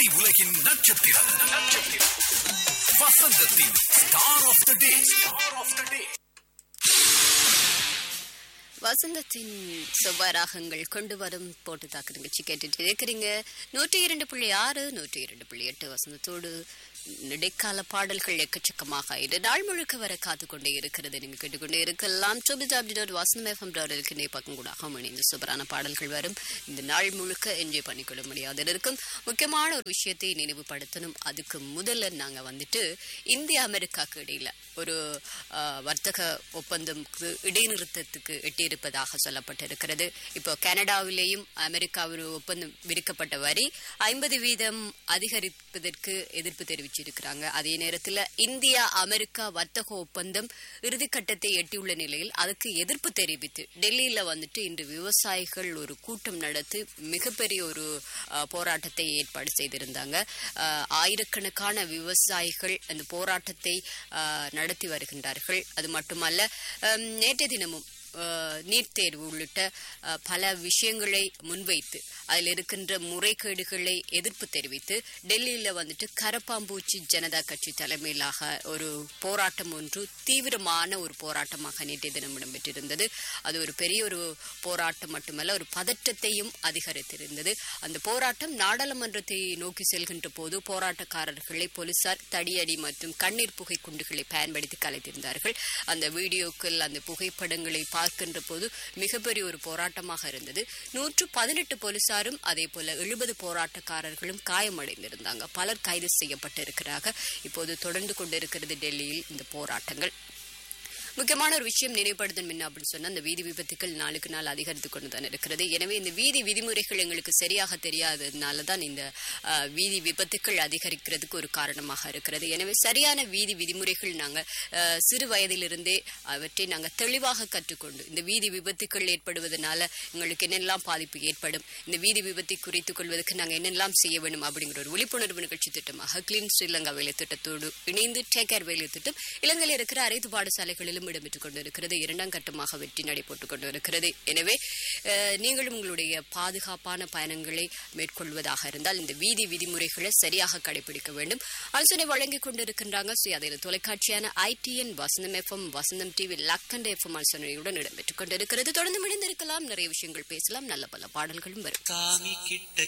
திரை உலகின் நட்சத்திரம் நட்சத்திரம் வசந்தத்தின் star of the day star of the day வசந்தத்தின் செவ்வாராகங்கள் கொண்டு வரும் போட்டு தாக்கு நிகழ்ச்சி கேட்டுட்டு இருக்கிறீங்க நூற்றி இரண்டு புள்ளி ஆறு நூற்றி இரண்டு புள்ளி எட்டு வசந்தத்தோடு இடைக்கால பாடல்கள் எக்கச்சக்கமாக இது நாள் முழுக்க வர காத்து கொண்டே இருக்கிறது நீங்க கேட்டுக்கொண்டே இருக்கலாம் double W dot Vasantham FM dot இருக்கு பக்கம் கூட இணைந்து சூப்பரான பாடல்கள் வரும் இந்த நாள் முழுக்க என்ஜாய் பண்ணிக்கொள்ள முடியாது இருக்கும் முக்கியமான ஒரு விஷயத்தை நினைவுபடுத்தணும் அதுக்கு முதல்ல நாங்க வந்துட்டு இந்திய அமெரிக்காக்கு இடையில ஒரு ஆஹ், வர்த்தக ஒப்பந்தம்க்கு இடைநிறுத்தத்துக்கு எட்டியிருப்பதாக சொல்லப்பட்டிருக்கிறது இப்போ கனடாவிலேயும் அமெரிக்காவில் ஒப்பந்தம் விரிக்கப்பட்ட வரி ஐம்பது வீதம் அதிகரிப்பதற்கு எதிர்ப்பு தெரிவிச்சிருக்கிறாங்க அதே நேரத்தில் இந்தியா அமெரிக்கா வர்த்தக ஒப்பந்தம் இறுதிக்கட்டத்தை எட்டியுள்ள நிலையில் அதுக்கு எதிர்ப்பு தெரிவித்து டெல்லியில வந்துட்டு இன்று விவசாயிகள் ஒரு கூட்டம் நடத்தி மிகப்பெரிய ஒரு ஆஹ், போராட்டத்தை ஏற்பாடு செய்திருந்தாங்க ஆஹ், ஆயிரக்கணக்கான விவசாயிகள் அந்த போராட்டத்தை ஆஹ், நடத்தி வருகின்றார்கள் அது மட்டுமல்ல ஹம், நேற்றைய தினமும் ஆஹ், நீட் தேர்வு உள்ளிட்ட ஆஹ், பல விஷயங்களை முன்வைத்து அதில் இருக்கின்ற முறைகேடுகளை எதிர்ப்பு தெரிவித்து டெல்லியில வந்துட்டு கரப்பாம்பூச்சி ஜனதா கட்சி தலைமையிலாக ஒரு போராட்டம் ஒன்று தீவிரமான ஒரு போராட்டமாக நேற்றைய தினம் இடம்பெற்றிருந்தது அது ஒரு பெரிய ஒரு போராட்டம் மட்டுமல்ல ஒரு பதற்றத்தையும் அதிகரித்திருந்தது அந்த போராட்டம் நாடாளுமன்றத்தை நோக்கி செல்கின்ற போது போராட்டக்காரர்களை போலீசார் தடியடி மற்றும் கண்ணீர் புகை குண்டுகளை பயன்படுத்தி கலைத்திருந்தார்கள் அந்த வீடியோக்கள் அந்த புகைப்படங்களை பார்க்கின்ற போது மிகப்பெரிய ஒரு போராட்டமாக இருந்தது நூற்று பதினெட்டு போலீசாரும் அதே போல எழுபது போராட்டக்காரர்களும் காயமடைந்திருந்தாங்க பலர் கைது செய்யப்பட்டிருக்கிறாங்க இப்போது தொடர்ந்து கொண்டிருக்கிறது டெல்லியில் இந்த போராட்டங்கள் முக்கியமான ஒரு விஷயம் நினைவுபடுத்தணும் என்ன அப்படின்னு சொன்னா அந்த வீதி விபத்துக்கள் நாளுக்கு நாள் அதிகரித்து கொண்டு தான் இருக்கிறது எனவே இந்த வீதி விதிமுறைகள் எங்களுக்கு சரியாக தெரியாததுனால தான் இந்த ஆஹ், வீதி விபத்துக்கள் அதிகரிக்கிறதுக்கு ஒரு காரணமாக இருக்கிறது எனவே சரியான வீதி விதிமுறைகள் நாங்கள் ஆஹ், சிறு வயதிலிருந்தே அவற்றை நாங்கள் தெளிவாக கற்றுக்கொண்டு இந்த வீதி விபத்துக்கள் ஏற்படுவதனால எங்களுக்கு என்னெல்லாம் பாதிப்பு ஏற்படும் இந்த வீதி விபத்தை குறித்துக் கொள்வதற்கு நாங்கள் என்னெல்லாம் செய்ய வேண்டும் அப்படிங்கிற ஒரு விழிப்புணர்வு நிகழ்ச்சி திட்டமாக கிளீன் ஸ்ரீலங்கா வேலை திட்டத்தோடு இணைந்து டேக் கேர் வேலை திட்டம் இலங்கையில் இருக்கிற அனைத்து பாடசாலைகளிலும் இடம்பெற்றுக் கொண்டிருக்கிறது இரண்டாம் கட்டமாக வெற்றி நடைபெற்றுக் கொண்டிருக்கிறது எனவே அஹ், நீங்களும் உங்களுடைய பாதுகாப்பான பயணங்களை மேற்கொள்வதாக இருந்தால் இந்த வீதி விதிமுறைகளை சரியாக கடைபிடிக்க வேண்டும் ஆலோசனை வழங்கிக் கொண்டிருக்கின்றாங்க சுயாதீன தொலைக்காட்சியான ITN Vasantham FM Vasantham TV Lakhanda FM ஆலோசனையுடன் இடம்பெற்றுக் கொண்டிருக்கிறது தொடர்ந்து முடிந்திருக்கலாம் நிறைய விஷயங்கள் பேசலாம் நல்ல பல பாடல்களும் வரும் சாமி கிட்ட